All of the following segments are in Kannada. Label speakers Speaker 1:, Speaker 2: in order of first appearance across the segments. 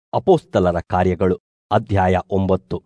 Speaker 1: ಅಪೋಸ್ತಲರ ಕಾರ್ಯಗಳು ಅಧ್ಯಾಯ ಒಂಬತ್ತು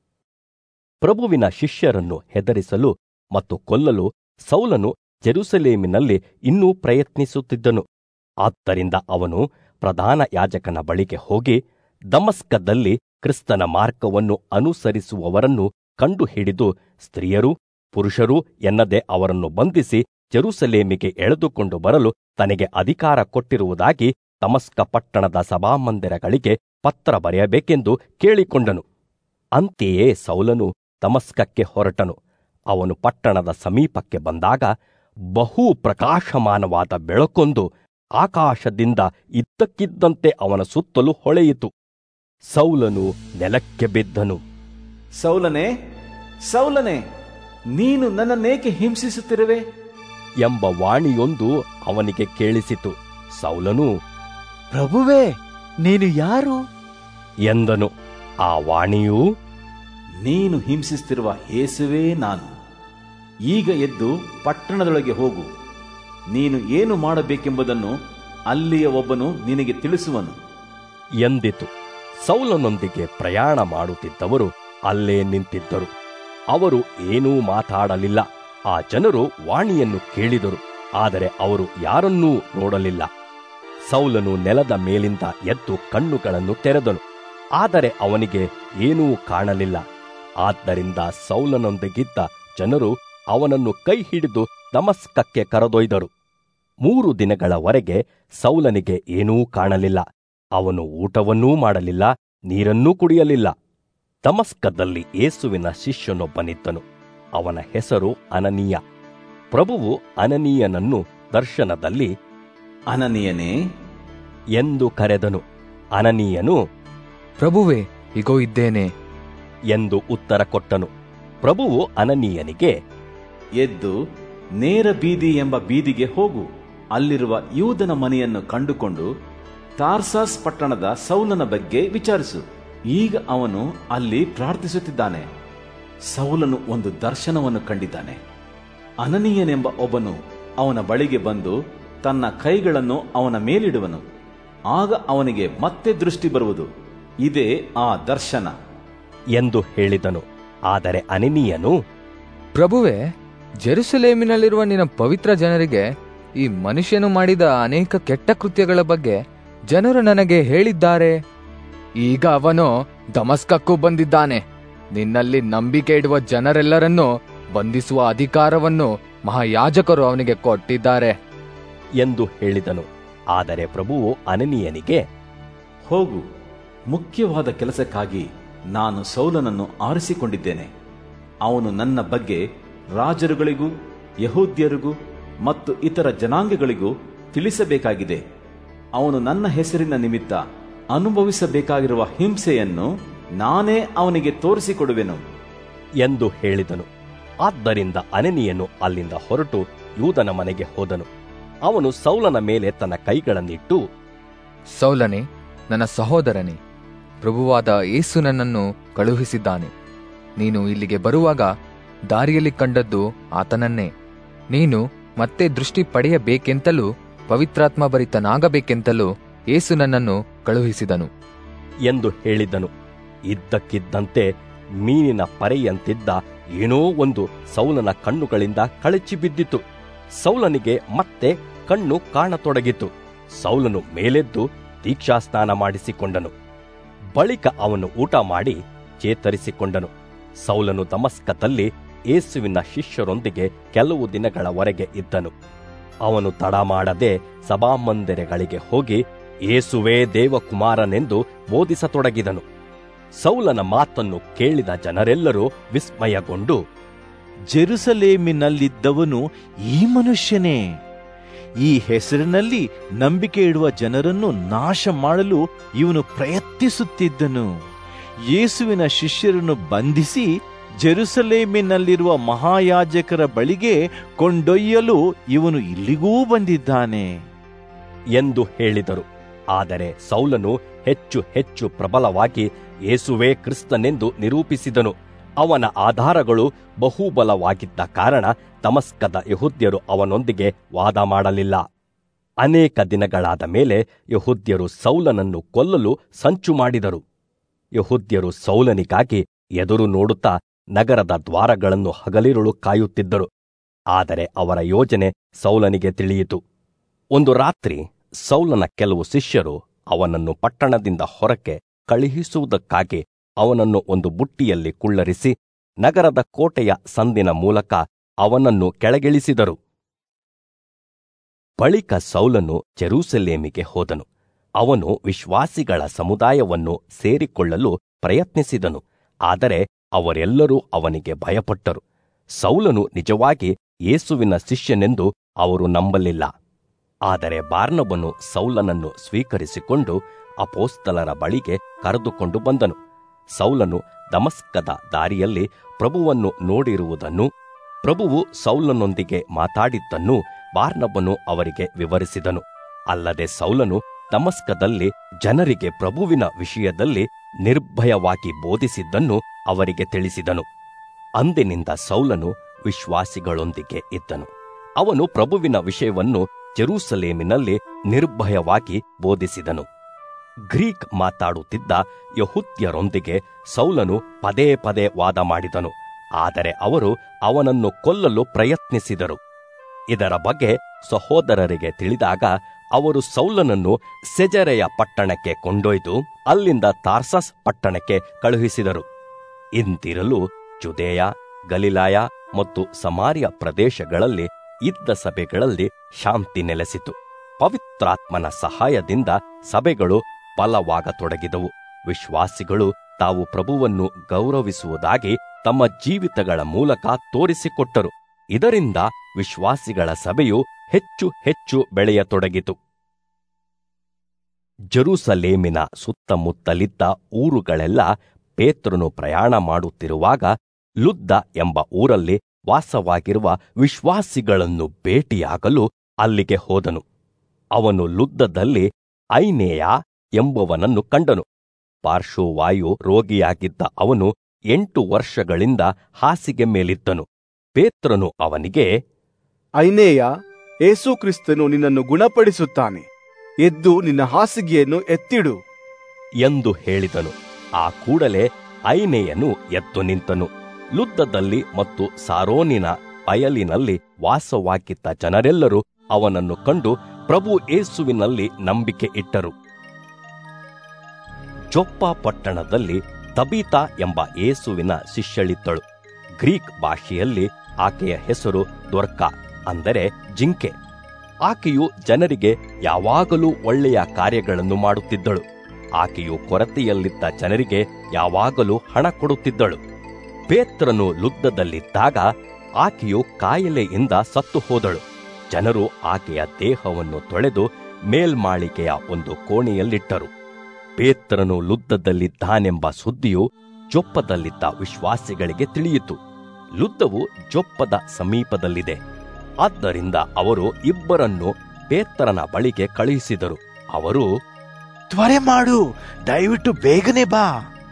Speaker 1: ಪ್ರಭುವಿನ ಶಿಷ್ಯರನ್ನು ಹೆದರಿಸಲು ಮತ್ತು ಕೊಲ್ಲಲು ಸೌಲನು ಜೆರುಸಲೇಮಿನಲ್ಲಿ ಇನ್ನೂ ಪ್ರಯತ್ನಿಸುತ್ತಿದ್ದನು ಆದ್ದರಿಂದ ಅವನು ಪ್ರಧಾನ ಯಾಜಕನ ಬಳಿಗೆ ಹೋಗಿ ದಮಸ್ಕದಲ್ಲಿ ಕ್ರಿಸ್ತನ ಮಾರ್ಗವನ್ನು ಅನುಸರಿಸುವವರನ್ನು ಕಂಡುಹಿಡಿದು ಸ್ತ್ರೀಯರೂ ಪುರುಷರೂ ಎನ್ನದೆ ಅವರನ್ನು ಬಂಧಿಸಿ ಜೆರುಸಲೇಮಿಗೆ ಎಳೆದುಕೊಂಡು ಬರಲು ತನಗೆ ಅಧಿಕಾರ ಕೊಟ್ಟಿರುವುದಾಗಿ ತಮಸ್ಕ ಪಟ್ಟಣದ ಸಭಾಮಂದಿರಗಳಿಗೆ ಪತ್ರ ಬರೆಯಬೇಕೆಂದು ಕೇಳಿಕೊಂಡನು ಅಂತೆಯೇ ಸೌಲನು ತಮಸ್ಕಕ್ಕೆ ಹೊರಟನು ಅವನು ಪಟ್ಟಣದ ಸಮೀಪಕ್ಕೆ ಬಂದಾಗ ಬಹು ಪ್ರಕಾಶಮಾನವಾದ ಬೆಳಕೊಂದು ಆಕಾಶದಿಂದ ಇದ್ದಕ್ಕಿದ್ದಂತೆ ಅವನ ಸುತ್ತಲೂ ಹೊಳೆಯಿತು ಸೌಲನು ನೆಲಕ್ಕೆ ಬಿದ್ದನು
Speaker 2: ಸೌಲನೇ ಸೌಲನೇ ನೀನು ನನ್ನನ್ನೇಕೆ ಹಿಂಸಿಸುತ್ತಿರುವೆ
Speaker 1: ಎಂಬ ವಾಣಿಯೊಂದು ಅವನಿಗೆ ಕೇಳಿಸಿತು ಸೌಲನು
Speaker 3: ಪ್ರಭುವೇ ನೀನು ಯಾರು
Speaker 1: ಎಂದನು ಆ ವಾಣಿಯೂ
Speaker 2: ನೀನು ಹಿಂಸಿಸುತ್ತಿರುವ ಯೇಸುವೇ ನಾನು ಈಗ ಎದ್ದು ಪಟ್ಟಣದೊಳಗೆ ಹೋಗು ನೀನು ಏನು ಮಾಡಬೇಕೆಂಬುದನ್ನು ಅಲ್ಲಿಯ ಒಬ್ಬನು ನಿನಗೆ ತಿಳಿಸುವನು
Speaker 1: ಎಂದಿತು ಸೌಲನೊಂದಿಗೆ ಪ್ರಯಾಣ ಮಾಡುತ್ತಿದ್ದವರು ಅಲ್ಲೇ ನಿಂತಿದ್ದರು ಅವರು ಏನೂ ಮಾತಾಡಲಿಲ್ಲ ಆ ಜನರು ವಾಣಿಯನ್ನು ಕೇಳಿದರು ಆದರೆ ಅವರು ಯಾರನ್ನೂ ನೋಡಲಿಲ್ಲ ಸೌಲನು ನೆಲದ ಮೇಲಿಂದ ಎದ್ದು ಕಣ್ಣುಗಳನ್ನು ತೆರೆದನು ಆದರೆ ಅವನಿಗೆ ಏನೂ ಕಾಣಲಿಲ್ಲ ಆದ್ದರಿಂದ ಸೌಲನೊಂದಿಗಿದ್ದ ಜನರು ಅವನನ್ನು ಕೈ ಹಿಡಿದು ದಮಸ್ಕಕ್ಕೆ ಕರೆದೊಯ್ದರು ಮೂರು ದಿನಗಳವರೆಗೆ ಸೌಲನಿಗೆ ಏನೂ ಕಾಣಲಿಲ್ಲ ಅವನು ಊಟವನ್ನೂ ಮಾಡಲಿಲ್ಲ ನೀರನ್ನೂ ಕುಡಿಯಲಿಲ್ಲ ದಮಸ್ಕದಲ್ಲಿ ಯೇಸುವಿನ ಶಿಷ್ಯನೊಬ್ಬನಿದ್ದನು ಅವನ ಹೆಸರು ಅನನೀಯ ಪ್ರಭುವು ಅನನೀಯನನ್ನು ದರ್ಶನದಲ್ಲಿ
Speaker 2: ಅನನೀಯನೇ
Speaker 1: ಎಂದು ಕರೆದನು ಅನನೀಯನು
Speaker 4: ಪ್ರಭುವೇ ಇಗೋ ಇದ್ದೇನೆ
Speaker 1: ಎಂದು ಉತ್ತರ ಕೊಟ್ಟನು ಪ್ರಭುವು ಅನನೀಯನಿಗೆ
Speaker 2: ಎದ್ದು ನೇರ ಬೀದಿ ಎಂಬ ಬೀದಿಗೆ ಹೋಗು ಅಲ್ಲಿರುವ ಯೂದನ ಮನೆಯನ್ನು ಕಂಡುಕೊಂಡು ತಾರ್ಸಾಸ್ ಪಟ್ಟಣದ ಸೌಲನ ಬಗ್ಗೆ ವಿಚಾರಿಸು ಈಗ ಅವನು ಅಲ್ಲಿ ಪ್ರಾರ್ಥಿಸುತ್ತಿದ್ದಾನೆ ಸೌಲನು ಒಂದು ದರ್ಶನವನ್ನು ಕಂಡಿದ್ದಾನೆ ಅನನೀಯನೆಂಬ ಒಬ್ಬನು ಅವನ ಬಳಿಗೆ ಬಂದು ತನ್ನ ಕೈಗಳನ್ನು ಅವನ ಮೇಲಿಡುವನು ಆಗ ಅವನಿಗೆ ಮತ್ತೆ ದೃಷ್ಟಿ ಬರುವುದು ಇದೇ ಆ ದರ್ಶನ
Speaker 1: ಎಂದು ಹೇಳಿದನು ಆದರೆ ಅನನೀಯನು
Speaker 4: ಪ್ರಭುವೇ ಜೆರುಸಲೇಮಿನಲ್ಲಿರುವ ನಿನ್ನ ಪವಿತ್ರ ಜನರಿಗೆ ಈ ಮನುಷ್ಯನು ಮಾಡಿದ ಅನೇಕ ಕೆಟ್ಟ ಕೃತ್ಯಗಳ ಬಗ್ಗೆ ಜನರು ನನಗೆ ಹೇಳಿದ್ದಾರೆ ಈಗ ಅವನು ದಮಸ್ಕಕ್ಕೂ ಬಂದಿದ್ದಾನೆ ನಿನ್ನಲ್ಲಿ ನಂಬಿಕೆ ಇಡುವ ಜನರೆಲ್ಲರನ್ನೂ ಬಂಧಿಸುವ ಅಧಿಕಾರವನ್ನು ಮಹಾಯಾಜಕರು ಅವನಿಗೆ ಕೊಟ್ಟಿದ್ದಾರೆ
Speaker 1: ಎಂದು ಹೇಳಿದನು ಆದರೆ ಪ್ರಭುವು ಅನನೀಯನಿಗೆ
Speaker 2: ಹೋಗು ಮುಖ್ಯವಾದ ಕೆಲಸಕ್ಕಾಗಿ ನಾನು ಸೌಲನನ್ನು ಆರಿಸಿಕೊಂಡಿದ್ದೇನೆ ಅವನು ನನ್ನ ಬಗ್ಗೆ ರಾಜರುಗಳಿಗೂ ಯಹೂದ್ಯರಿಗೂ ಮತ್ತು ಇತರ ಜನಾಂಗಗಳಿಗೂ ತಿಳಿಸಬೇಕಾಗಿದೆ ಅವನು ನನ್ನ ಹೆಸರಿನ ನಿಮಿತ್ತ ಅನುಭವಿಸಬೇಕಾಗಿರುವ ಹಿಂಸೆಯನ್ನು ನಾನೇ ಅವನಿಗೆ ತೋರಿಸಿಕೊಡುವೆನು
Speaker 1: ಎಂದು ಹೇಳಿದನು ಆದ್ದರಿಂದ ಅನನೀಯನು ಅಲ್ಲಿಂದ ಹೊರಟು ಯೂದನ ಮನೆಗೆ ಹೋದನು ಅವನು ಸೌಲನ ಮೇಲೆ ತನ್ನ ಕೈಗಳನ್ನಿಟ್ಟು
Speaker 4: ಸೌಲನೆ ನನ್ನ ಸಹೋದರನೇ ಪ್ರಭುವಾದ ಯೇಸು ನನ್ನನ್ನು ಕಳುಹಿಸಿದ್ದಾನೆ ನೀನು ಇಲ್ಲಿಗೆ ಬರುವಾಗ ದಾರಿಯಲ್ಲಿ ಕಂಡದ್ದು ಆತನನ್ನೇ ನೀನು ಮತ್ತೆ ದೃಷ್ಟಿ ಪಡೆಯಬೇಕೆಂತಲೂ ಪವಿತ್ರಾತ್ಮ ಭರಿತನಾಗಬೇಕೆಂತಲೂ ಯೇಸು ನನ್ನನ್ನು ಕಳುಹಿಸಿದನು
Speaker 1: ಎಂದು ಹೇಳಿದನು ಇದ್ದಕ್ಕಿದ್ದಂತೆ ಮೀನಿನ ಪರೆಯಂತಿದ್ದ ಏನೋ ಒಂದು ಸೌಲನ ಕಣ್ಣುಗಳಿಂದ ಕಳಚಿ ಬಿದ್ದಿತು ಸೌಲನಿಗೆ ಮತ್ತೆ ಕಣ್ಣು ಕಾಣತೊಡಗಿತು ಸೌಲನು ಮೇಲೆದ್ದು ದೀಕ್ಷಾಸ್ನಾನ ಮಾಡಿಸಿಕೊಂಡನು ಬಳಿಕ ಅವನು ಊಟ ಮಾಡಿ ಚೇತರಿಸಿಕೊಂಡನು ಸೌಲನು ದಮಸ್ಕದಲ್ಲಿ ಯೇಸುವಿನ ಶಿಷ್ಯರೊಂದಿಗೆ ಕೆಲವು ದಿನಗಳವರೆಗೆ ಇದ್ದನು ಅವನು ತಡ ಮಾಡದೆ ಸಭಾಮಂದಿರಗಳಿಗೆ ಹೋಗಿ ಯೇಸುವೇ ದೇವಕುಮಾರನೆಂದು ಬೋಧಿಸತೊಡಗಿದನು ಸೌಲನ ಮಾತನ್ನು ಕೇಳಿದ ಜನರೆಲ್ಲರೂ ವಿಸ್ಮಯಗೊಂಡು
Speaker 3: ಜೆರುಸಲೇಮಿನಲ್ಲಿದ್ದವನು ಈ ಮನುಷ್ಯನೇ ಈ ಹೆಸರಿನಲ್ಲಿ ನಂಬಿಕೆ ಇಡುವ ಜನರನ್ನು ನಾಶ ಮಾಡಲು ಇವನು ಪ್ರಯತ್ನಿಸುತ್ತಿದ್ದನು ಯೇಸುವಿನ ಶಿಷ್ಯರನ್ನು ಬಂಧಿಸಿ ಜೆರುಸಲೇಮಿನಲ್ಲಿರುವ ಮಹಾಯಾಜಕರ ಬಳಿಗೆ ಕೊಂಡೊಯ್ಯಲು ಇವನು ಇಲ್ಲಿಗೂ ಬಂದಿದ್ದಾನೆ
Speaker 1: ಎಂದು ಹೇಳಿದರು ಆದರೆ ಸೌಲನು ಹೆಚ್ಚು ಹೆಚ್ಚು ಪ್ರಬಲವಾಗಿ ಯೇಸುವೇ ಕ್ರಿಸ್ತನೆಂದು ನಿರೂಪಿಸಿದನು ಅವನ ಆಧಾರಗಳು ಬಹುಬಲವಾಗಿದ್ದ ಕಾರಣ ತಮಸ್ಕದ ಯಹುದ್ಯರು ಅವನೊಂದಿಗೆ ವಾದ ಮಾಡಲಿಲ್ಲ ಅನೇಕ ದಿನಗಳಾದ ಮೇಲೆ ಯಹುದ್ಯರು ಸೌಲನನ್ನು ಕೊಲ್ಲಲು ಸಂಚು ಮಾಡಿದರು ಯಹುದ್ಯರು ಸೌಲನಿಗಾಗಿ ಎದುರು ನೋಡುತ್ತಾ ನಗರದ ದ್ವಾರಗಳನ್ನು ಹಗಲಿರುಳು ಕಾಯುತ್ತಿದ್ದರು ಆದರೆ ಅವರ ಯೋಜನೆ ಸೌಲನಿಗೆ ತಿಳಿಯಿತು ಒಂದು ರಾತ್ರಿ ಸೌಲನ ಕೆಲವು ಶಿಷ್ಯರು ಅವನನ್ನು ಪಟ್ಟಣದಿಂದ ಹೊರಕ್ಕೆ ಕಳುಹಿಸುವುದಕ್ಕಾಗಿ ಅವನನ್ನು ಒಂದು ಬುಟ್ಟಿಯಲ್ಲಿ ಕುಳ್ಳರಿಸಿ ನಗರದ ಕೋಟೆಯ ಸಂದಿನ ಮೂಲಕ ಅವನನ್ನು ಕೆಳಗಿಳಿಸಿದರು ಬಳಿಕ ಸೌಲನು ಜೆರೂಸಲೇಮಿಗೆ ಹೋದನು ಅವನು ವಿಶ್ವಾಸಿಗಳ ಸಮುದಾಯವನ್ನು ಸೇರಿಕೊಳ್ಳಲು ಪ್ರಯತ್ನಿಸಿದನು ಆದರೆ ಅವರೆಲ್ಲರೂ ಅವನಿಗೆ ಭಯಪಟ್ಟರು ಸೌಲನು ನಿಜವಾಗಿ ಯೇಸುವಿನ ಶಿಷ್ಯನೆಂದು ಅವರು ನಂಬಲಿಲ್ಲ ಆದರೆ ಬಾರ್ನಬನು ಸೌಲನನ್ನು ಸ್ವೀಕರಿಸಿಕೊಂಡು ಅಪೋಸ್ತಲರ ಬಳಿಗೆ ಕರೆದುಕೊಂಡು ಬಂದನು ಸೌಲನು ದಮಸ್ಕದ ದಾರಿಯಲ್ಲಿ ಪ್ರಭುವನ್ನು ನೋಡಿರುವುದನ್ನು ಪ್ರಭುವು ಸೌಲನೊಂದಿಗೆ ಮಾತಾಡಿದ್ದನ್ನು ಬಾರ್ನಬನು ಅವರಿಗೆ ವಿವರಿಸಿದನು ಅಲ್ಲದೆ ಸೌಲನು ದಮಸ್ಕದಲ್ಲಿ ಜನರಿಗೆ ಪ್ರಭುವಿನ ವಿಷಯದಲ್ಲಿ ನಿರ್ಭಯವಾಗಿ ಬೋಧಿಸಿದ್ದನ್ನು ಅವರಿಗೆ ತಿಳಿಸಿದನು ಅಂದಿನಿಂದ ಸೌಲನು ವಿಶ್ವಾಸಿಗಳೊಂದಿಗೆ ಇದ್ದನು ಅವನು ಪ್ರಭುವಿನ ವಿಷಯವನ್ನು ಜೆರೂಸಲೇಮಿನಲ್ಲಿ ನಿರ್ಭಯವಾಗಿ ಬೋಧಿಸಿದನು ಗ್ರೀಕ್ ಮಾತಾಡುತ್ತಿದ್ದ ಯಹುದ್ಯರೊಂದಿಗೆ ಸೌಲನು ಪದೇ ಪದೇ ವಾದ ಮಾಡಿದನು ಆದರೆ ಅವರು ಅವನನ್ನು ಕೊಲ್ಲಲು ಪ್ರಯತ್ನಿಸಿದರು ಇದರ ಬಗ್ಗೆ ಸಹೋದರರಿಗೆ ತಿಳಿದಾಗ ಅವರು ಸೌಲನನ್ನು ಸೆಜರೆಯ ಪಟ್ಟಣಕ್ಕೆ ಕೊಂಡೊಯ್ದು ಅಲ್ಲಿಂದ ತಾರ್ಸಸ್ ಪಟ್ಟಣಕ್ಕೆ ಕಳುಹಿಸಿದರು ಇಂತಿರಲು ಜುದೇಯ ಗಲಿಲಾಯ ಮತ್ತು ಸಮಾರ್ಯ ಪ್ರದೇಶಗಳಲ್ಲಿ ಇದ್ದ ಸಭೆಗಳಲ್ಲಿ ಶಾಂತಿ ನೆಲೆಸಿತು ಪವಿತ್ರಾತ್ಮನ ಸಹಾಯದಿಂದ ಸಭೆಗಳು ಬಲವಾಗತೊಡಗಿದವು ವಿಶ್ವಾಸಿಗಳು ತಾವು ಪ್ರಭುವನ್ನು ಗೌರವಿಸುವುದಾಗಿ ತಮ್ಮ ಜೀವಿತಗಳ ಮೂಲಕ ತೋರಿಸಿಕೊಟ್ಟರು ಇದರಿಂದ ವಿಶ್ವಾಸಿಗಳ ಸಭೆಯು ಹೆಚ್ಚು ಹೆಚ್ಚು ಬೆಳೆಯತೊಡಗಿತು ಜೆರೂಸಲೇಮಿನ ಸುತ್ತಮುತ್ತಲಿದ್ದ ಊರುಗಳೆಲ್ಲ ಪೇತ್ರನು ಪ್ರಯಾಣ ಮಾಡುತ್ತಿರುವಾಗ ಲುದ್ದ ಎಂಬ ಊರಲ್ಲಿ ವಾಸವಾಗಿರುವ ವಿಶ್ವಾಸಿಗಳನ್ನು ಭೇಟಿಯಾಗಲು ಅಲ್ಲಿಗೆ ಹೋದನು ಅವನು ಲುದ್ದದಲ್ಲಿ ಐನೇಯ ಎಂಬುವನನ್ನು ಕಂಡನು ಪಾರ್ಶ್ವವಾಯು ರೋಗಿಯಾಗಿದ್ದ ಅವನು ಎಂಟು ವರ್ಷಗಳಿಂದ ಹಾಸಿಗೆ ಮೇಲಿದ್ದನು ಪೇತ್ರನು ಅವನಿಗೆ
Speaker 5: ಐನೇಯ ಏಸು ಕ್ರಿಸ್ತನು ನಿನ್ನನ್ನು ಗುಣಪಡಿಸುತ್ತಾನೆ ಎದ್ದು ನಿನ್ನ ಹಾಸಿಗೆಯನ್ನು ಎತ್ತಿಡು
Speaker 1: ಎಂದು ಹೇಳಿದನು ಆ ಕೂಡಲೇ ಐನೇಯನು ಎದ್ದು ನಿಂತನು ಲುದ್ದದಲ್ಲಿ ಮತ್ತು ಸಾರೋನಿನ ಬಯಲಿನಲ್ಲಿ ವಾಸವಾಗಿದ್ದ ಜನರೆಲ್ಲರೂ ಅವನನ್ನು ಕಂಡು ಪ್ರಭು ಏಸುವಿನಲ್ಲಿ ನಂಬಿಕೆ ಇಟ್ಟರು ಜೊಪ್ಪ ಪಟ್ಟಣದಲ್ಲಿ ತಬೀತಾ ಎಂಬ ಏಸುವಿನ ಶಿಷ್ಯಳಿದ್ದಳು ಗ್ರೀಕ್ ಭಾಷೆಯಲ್ಲಿ ಆಕೆಯ ಹೆಸರು ದ್ವರ್ಕ ಅಂದರೆ ಜಿಂಕೆ ಆಕೆಯು ಜನರಿಗೆ ಯಾವಾಗಲೂ ಒಳ್ಳೆಯ ಕಾರ್ಯಗಳನ್ನು ಮಾಡುತ್ತಿದ್ದಳು ಆಕೆಯು ಕೊರತೆಯಲ್ಲಿದ್ದ ಜನರಿಗೆ ಯಾವಾಗಲೂ ಹಣ ಕೊಡುತ್ತಿದ್ದಳು ಪೇತ್ರನು ಲುದ್ದದಲ್ಲಿದ್ದಾಗ ಆಕೆಯು ಕಾಯಿಲೆಯಿಂದ ಸತ್ತು ಹೋದಳು ಜನರು ಆಕೆಯ ದೇಹವನ್ನು ತೊಳೆದು ಮೇಲ್ಮಾಳಿಗೆಯ ಒಂದು ಕೋಣೆಯಲ್ಲಿಟ್ಟರು ಪೇತ್ರನು ಲುದ್ದದಲ್ಲಿದ್ದಾನೆಂಬ ಸುದ್ದಿಯು ಜೊಪ್ಪದಲ್ಲಿದ್ದ ವಿಶ್ವಾಸಿಗಳಿಗೆ ತಿಳಿಯಿತು ಲುದ್ದವು ಜೊಪ್ಪದ ಸಮೀಪದಲ್ಲಿದೆ ಆದ್ದರಿಂದ ಅವರು ಇಬ್ಬರನ್ನು ಪೇತ್ರನ ಬಳಿಗೆ ಕಳುಹಿಸಿದರು ಅವರು
Speaker 3: ತ್ವರೆ ಮಾಡು ದಯವಿಟ್ಟು ಬೇಗನೆ ಬಾ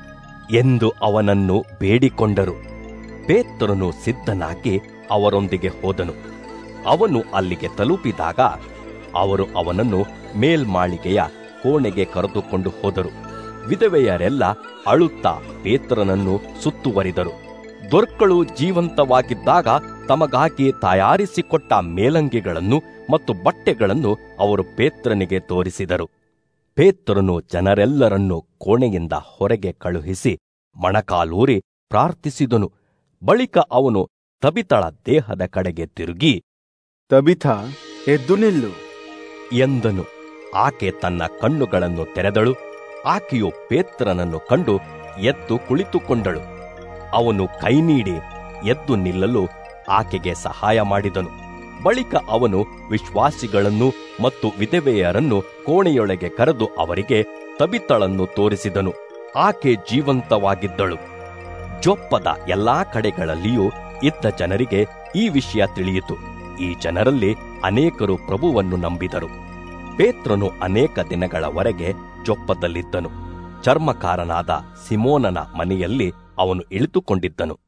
Speaker 1: ಎಂದು ಅವನನ್ನು ಬೇಡಿಕೊಂಡರು ಪೇತ್ರನು ಸಿದ್ಧನಾಗಿ ಅವರೊಂದಿಗೆ ಹೋದನು ಅವನು ಅಲ್ಲಿಗೆ ತಲುಪಿದಾಗ ಅವರು ಅವನನ್ನು ಮೇಲ್ಮಾಳಿಗೆಯ ಕೋಣೆಗೆ ಕರೆದುಕೊಂಡು ಹೋದರು ವಿಧವೆಯರೆಲ್ಲ ಅಳುತ್ತಾ ಪೇತ್ರನನ್ನು ಸುತ್ತುವರಿದರು ದೊರ್ಕಳು ಜೀವಂತವಾಗಿದ್ದಾಗ ತಮಗಾಗಿ ತಯಾರಿಸಿಕೊಟ್ಟ ಮೇಲಂಗಿಗಳನ್ನು ಮತ್ತು ಬಟ್ಟೆಗಳನ್ನು ಅವರು ಪೇತ್ರನಿಗೆ ತೋರಿಸಿದರು ಪೇತ್ರನು ಜನರೆಲ್ಲರನ್ನು ಕೋಣೆಯಿಂದ ಹೊರಗೆ ಕಳುಹಿಸಿ ಮಣಕಾಲೂರಿ ಪ್ರಾರ್ಥಿಸಿದನು ಬಳಿಕ ಅವನು ತಬಿತಳ ದೇಹದ ಕಡೆಗೆ ತಿರುಗಿ
Speaker 5: ತಬಿಥ ಎದ್ದು ನಿಲ್ಲು
Speaker 1: ಎಂದನು ಆಕೆ ತನ್ನ ಕಣ್ಣುಗಳನ್ನು ತೆರೆದಳು ಆಕೆಯು ಪೇತ್ರನನ್ನು ಕಂಡು ಎದ್ದು ಕುಳಿತುಕೊಂಡಳು ಅವನು ಕೈ ನೀಡಿ ಎದ್ದು ನಿಲ್ಲಲು ಆಕೆಗೆ ಸಹಾಯ ಮಾಡಿದನು ಬಳಿಕ ಅವನು ವಿಶ್ವಾಸಿಗಳನ್ನು ಮತ್ತು ವಿಧವೆಯರನ್ನು ಕೋಣೆಯೊಳಗೆ ಕರೆದು ಅವರಿಗೆ ತಬಿತಳನ್ನು ತೋರಿಸಿದನು ಆಕೆ ಜೀವಂತವಾಗಿದ್ದಳು ಜೊಪ್ಪದ ಎಲ್ಲಾ ಕಡೆಗಳಲ್ಲಿಯೂ ಇದ್ದ ಜನರಿಗೆ ಈ ವಿಷಯ ತಿಳಿಯಿತು ಈ ಜನರಲ್ಲಿ ಅನೇಕರು ಪ್ರಭುವನ್ನು ನಂಬಿದರು ಪೇತ್ರನು ಅನೇಕ ದಿನಗಳವರೆಗೆ ಜೊಪ್ಪದಲ್ಲಿದ್ದನು ಚರ್ಮಕಾರನಾದ ಸಿಮೋನನ ಮನೆಯಲ್ಲಿ ಅವನು ಇಳಿದುಕೊಂಡಿದ್ದನು